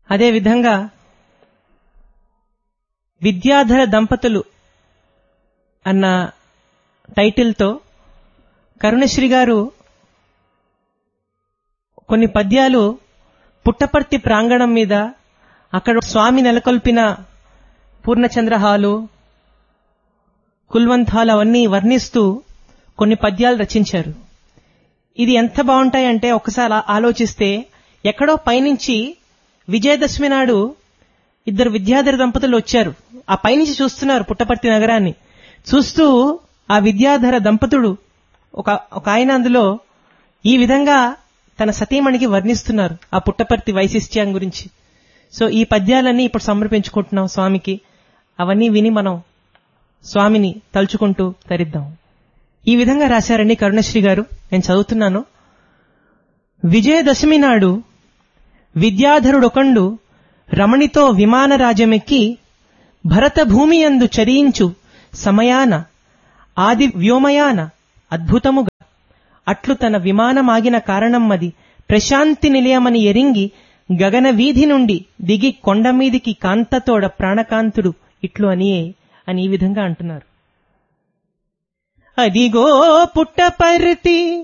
అదేవిధంగా విద్యాధర దంపతులు అన్న టైటిల్తో కరుణశ్రీ గారు కొన్ని పద్యాలు పుట్టపర్తి ప్రాంగణం మీద అక్కడ స్వామి నెలకొల్పిన పూర్ణచంద్ర హాలు కుల్వంత్ హాల్ అవన్నీ వర్ణిస్తూ కొన్ని పద్యాలు రచించారు ఇది ఎంత బాగుంటాయంటే ఒకసారి ఆ- ఆలోచిస్తే ఎక్కడో పైనుంచి విజయదశమి నాడు ఇద్దరు విద్యాధర దంపతులు వచ్చారు ఆ పైనుంచి చూస్తున్నారు పుట్టపర్తి నగరాన్ని చూస్తూ ఆ విద్యాధర దంపతుడు ఒక ఒక ఆయన అందులో ఈ విధంగా తన సతీమణికి వర్ణిస్తున్నారు ఆ పుట్టపర్తి వైశిష్ట్యం గురించి సో ఈ పద్యాలన్నీ ఇప్పుడు సమర్పించుకుంటున్నాం స్వామికి అవన్నీ విని మనం స్వామిని తలుచుకుంటూ తరిద్దాం ఈ విధంగా రాశారండి కరుణశ్రీ గారు నేను చదువుతున్నాను విజయదశమి నాడు విద్యాధరుడొకండు రమణితో విమానరాజమెక్కి భరత భూమియందు చరించు సమయాన ఆది వ్యోమయాన అద్భుతముగా అట్లు తన విమానమాగిన కారణమది ప్రశాంతి నిలయమని ఎరింగి గగన వీధి నుండి దిగి కొండ మీదికి కాంతతోడ ప్రాణకాంతుడు ఇట్లు అనియే అని ఈ విధంగా అంటున్నారు అదిగో పుట్టపర్తి